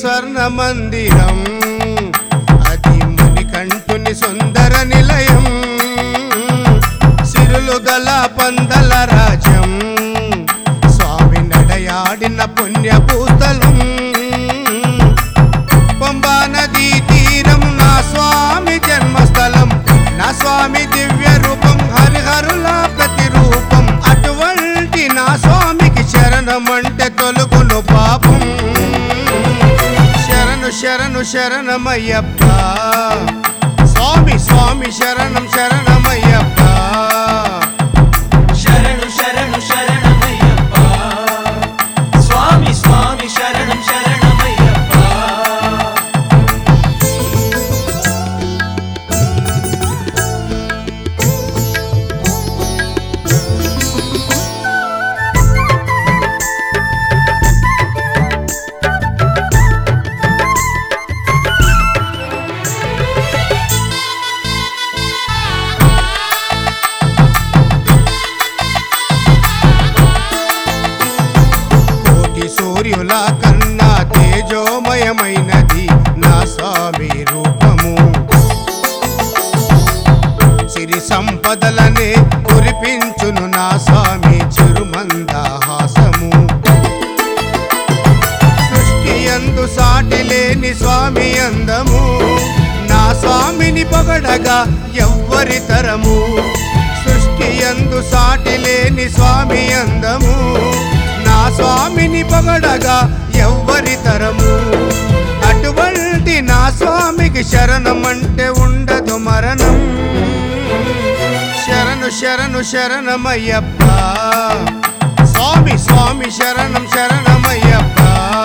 స్వర్ణ మందిరం అది మణికంఠుని సుందర నిలయం సిరులు గల పందల రాజ్యం స్వామి నడయాడిన పుణ్య భూతలం పంబా నదీ తీరం నా స్వామి జన్మస్థలం నా స్వామి దివ్య రూపం హరిహరుల ప్రతిరూపం అటువంటి నా స్వామికి శరణమంటే తొలుగును పాపం శరణు శరణు శరణమయ్యప్ప స్వామి స్వామి శరణం శరణమయ్యప్ప శరణు శరణు శరణమయ్యప్ప స్వామి స్వామి శరణం శరణమయ్యప్ప కోటి సూర్యుల కన్నా తేజోమయమైనది నా స్వామి రూపము సిరి సంపదలనే కురిపించును నా స్వామి చిరుమందహాసము సృష్టి అందు సాటి లేని స్వామి అందము నా స్వామిని పొగడగా ఎవ్వరి తరము సృష్టి అందు సాటి లేని స్వామి అందము నా స్వామిని పొగడగా ఎవ్వరి తరము అటువంటి నా స్వామికి శరణమంటే ఉండదు మరణం శరణు శరణు శరణమయ్యప్ప స్వామి స్వామి శరణం శరణమయ్యప్ప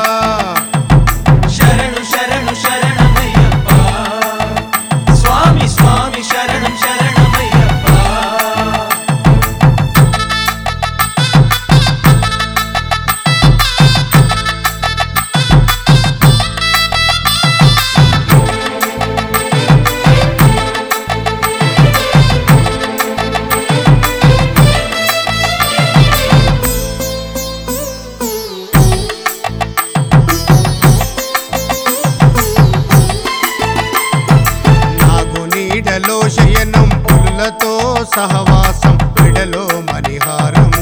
శరణు శరణు శరణమయ్యప్ప స్వామి స్వామి శరణం శరణమయ్యప్ప నాగు నీడలో శయనం పులులతో సహవాసం విడలో మణిహారము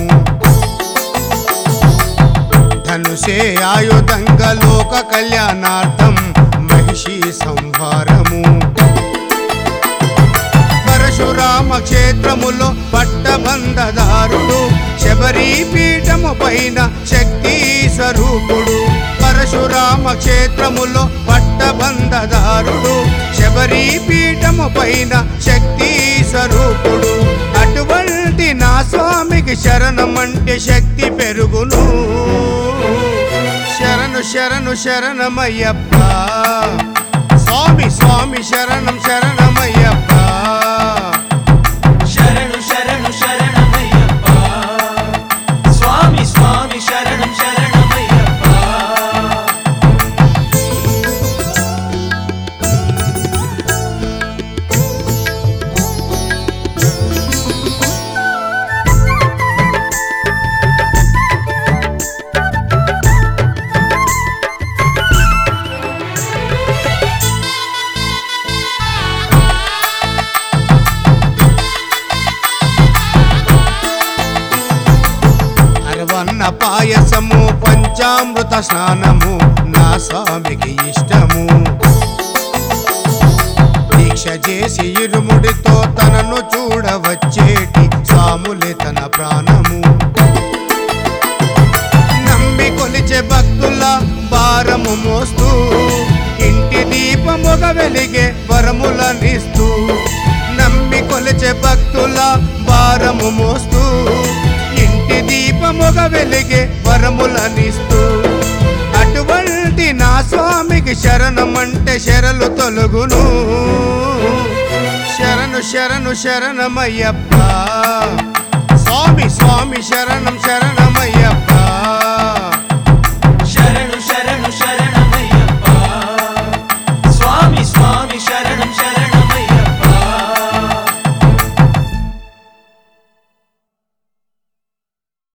ధనుషే ఆయుధంగా లోక కళ్యాణార్థం మహిషి సంహారము పరశురామ క్షేత్రములో పట్టబంధదారుడు శబరి పీఠము పైన శక్తి స్వరూపుడు పరశురామ క్షేత్రములో పట్టబంధదారుడు శబరి పీఠము పైన శక్తి స్వరూపుడు అటువంటి నా స్వామికి శరణమంటే శక్తి పెరుగును శరణు శరణు శరణమయ్యప్ప స్వామి స్వామి శరణం శరణమయ్యప్ప శరణు శరణు శరణమయ్యప్ప స్వామి స్వామి శరణం శరణమయ్యప్ప అరవన్న పాయసము పంచామృత స్నానము నా స్వామికి ఇష్టము దీక్ష చేసి ఇరుముడితో తనను చూడవచ్చేటి స్వాములే తన ప్రాణము నమ్మి కొలిచే భక్తుల భారము మోస్తూ ఇంటి దీపముగ వెలిగే వరములనిస్తూ నమ్మి కొలిచే భక్తుల భారము మోస్తూ ఇంటి దీపముగ వెలిగే వరములనిస్తూ అటువంటి నా స్వామికి శరణమంటే శరలు తొలగును శరణు శరణు శరణమయ్యప్ప స్వామి స్వామి శరణం శరణమయ్యప్ప